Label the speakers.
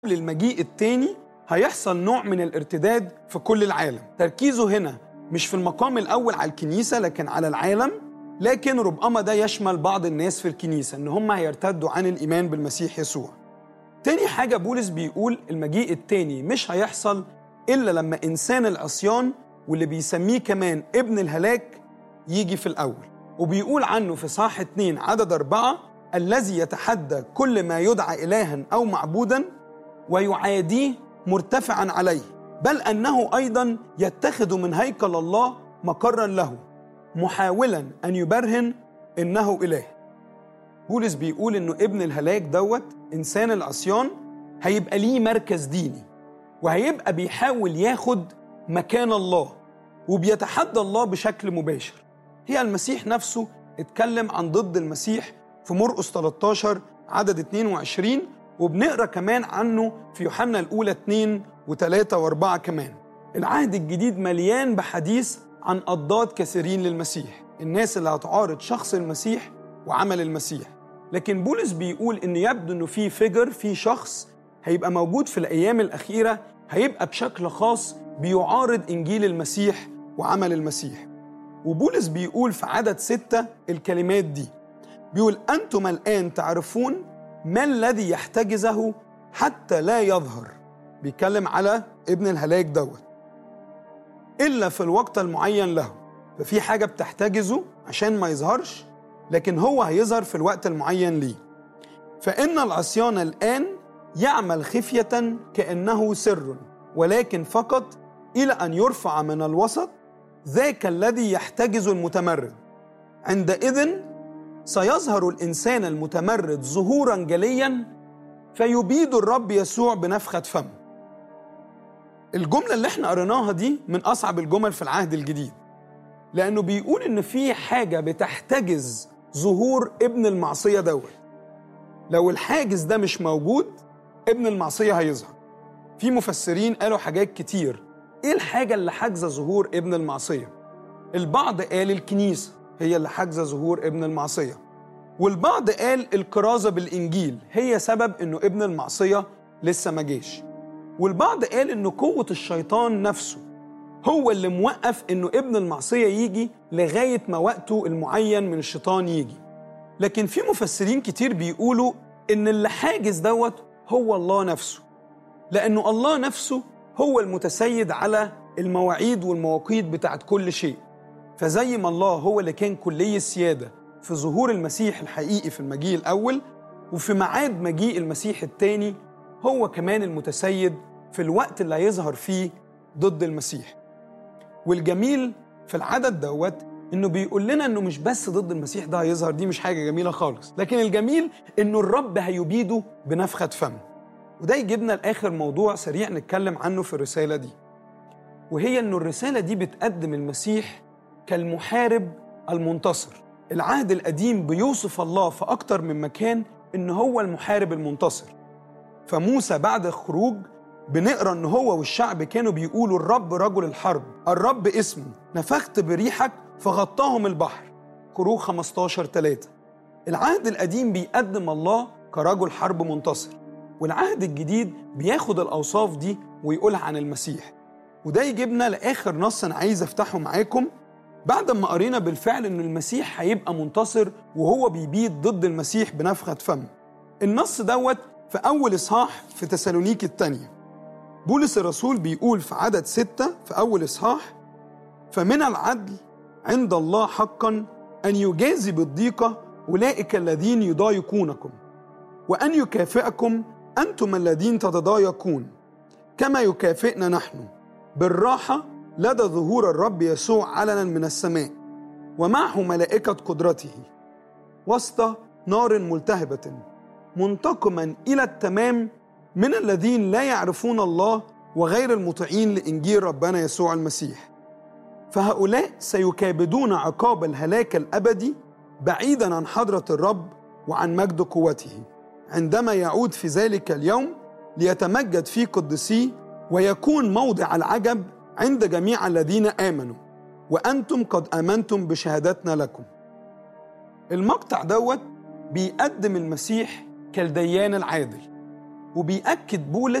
Speaker 1: المجيء التاني هيحصل نوع من الارتداد في كل العالم تركيزه هنا مش في المقام الأول على الكنيسة لكن على العالم لكن ربما ده يشمل بعض الناس في الكنيسة إن هم هيرتدوا عن الإيمان بالمسيح يسوع تاني حاجة بولس بيقول المجيء التاني مش هيحصل إلا لما إنسان العصيان واللي بيسميه كمان ابن الهلاك يجي في الأول وبيقول عنه في صح اتنين عدد أربعة الذي يتحدى كل ما يدعى إلها أو معبودا ويعاديه مرتفعا عليه بل أنه أيضا يتخذ من هيكل الله مقرا له محاولا أن يبرهن إنه إله بولس بيقول إنه ابن الهلاك دوت إنسان العصيان هيبقى ليه مركز ديني وهيبقى بيحاول ياخد مكان الله وبيتحدى الله بشكل مباشر هي المسيح نفسه اتكلم عن ضد المسيح في مرقس 13 عدد 22 وبنقرا كمان عنه في يوحنا الاولى 2 و3 و4 كمان العهد الجديد مليان بحديث عن أضداد كثيرين للمسيح الناس اللي هتعارض شخص المسيح وعمل المسيح لكن بولس بيقول ان يبدو انه في فيجر في شخص هيبقى موجود في الايام الاخيره هيبقى بشكل خاص بيعارض انجيل المسيح وعمل المسيح وبولس بيقول في عدد ستة الكلمات دي بيقول أنتم الآن تعرفون ما الذي يحتجزه حتى لا يظهر بيتكلم على ابن الهلاك دوت إلا في الوقت المعين له ففي حاجة بتحتجزه عشان ما يظهرش لكن هو هيظهر في الوقت المعين ليه فإن العصيان الآن يعمل خفية كأنه سر ولكن فقط إلى أن يرفع من الوسط ذاك الذي يحتجز المتمرد عندئذ سيظهر الإنسان المتمرد ظهورا جليا فيبيد الرب يسوع بنفخة فم الجملة اللي احنا قريناها دي من أصعب الجمل في العهد الجديد لأنه بيقول إن في حاجة بتحتجز ظهور ابن المعصية دوت لو الحاجز ده مش موجود ابن المعصية هيظهر في مفسرين قالوا حاجات كتير ايه الحاجة اللي حاجزة ظهور ابن المعصية البعض قال الكنيسة هي اللي حاجزة ظهور ابن المعصية والبعض قال الكرازة بالإنجيل هي سبب إنه ابن المعصية لسه ما جاش والبعض قال إنه قوة الشيطان نفسه هو اللي موقف إنه ابن المعصية يجي لغاية ما وقته المعين من الشيطان يجي لكن في مفسرين كتير بيقولوا إن اللي حاجز دوت هو الله نفسه لأنه الله نفسه هو المتسيد على المواعيد والمواقيت بتاعت كل شيء فزي ما الله هو اللي كان كلي السيادة في ظهور المسيح الحقيقي في المجيء الأول وفي ميعاد مجيء المسيح الثاني هو كمان المتسيد في الوقت اللي هيظهر فيه ضد المسيح والجميل في العدد دوت انه بيقول لنا انه مش بس ضد المسيح ده هيظهر دي مش حاجه جميله خالص لكن الجميل انه الرب هيبيده بنفخه فم وده يجيبنا لاخر موضوع سريع نتكلم عنه في الرساله دي وهي انه الرساله دي بتقدم المسيح كالمحارب المنتصر العهد القديم بيوصف الله في اكتر من مكان ان هو المحارب المنتصر فموسى بعد الخروج بنقرا ان هو والشعب كانوا بيقولوا الرب رجل الحرب الرب اسمه نفخت بريحك فغطاهم البحر خروج 15 3 العهد القديم بيقدم الله كرجل حرب منتصر والعهد الجديد بياخد الأوصاف دي ويقولها عن المسيح وده يجيبنا لآخر نص أنا عايز أفتحه معاكم بعد ما قرينا بالفعل إن المسيح هيبقى منتصر وهو بيبيد ضد المسيح بنفخة فم النص دوت في أول إصحاح في تسالونيك الثانية بولس الرسول بيقول في عدد ستة في أول إصحاح فمن العدل عند الله حقا أن يجازي بالضيقة أولئك الذين يضايقونكم وأن يكافئكم أنتم الذين تتضايقون كما يكافئنا نحن بالراحة لدى ظهور الرب يسوع علنا من السماء ومعه ملائكة قدرته وسط نار ملتهبة منتقما إلى التمام من الذين لا يعرفون الله وغير المطيعين لإنجيل ربنا يسوع المسيح فهؤلاء سيكابدون عقاب الهلاك الأبدي بعيدا عن حضرة الرب وعن مجد قوته عندما يعود في ذلك اليوم ليتمجد في قدسيه ويكون موضع العجب عند جميع الذين آمنوا وأنتم قد آمنتم بشهادتنا لكم المقطع دوت بيقدم المسيح كالديان العادل وبيأكد بولس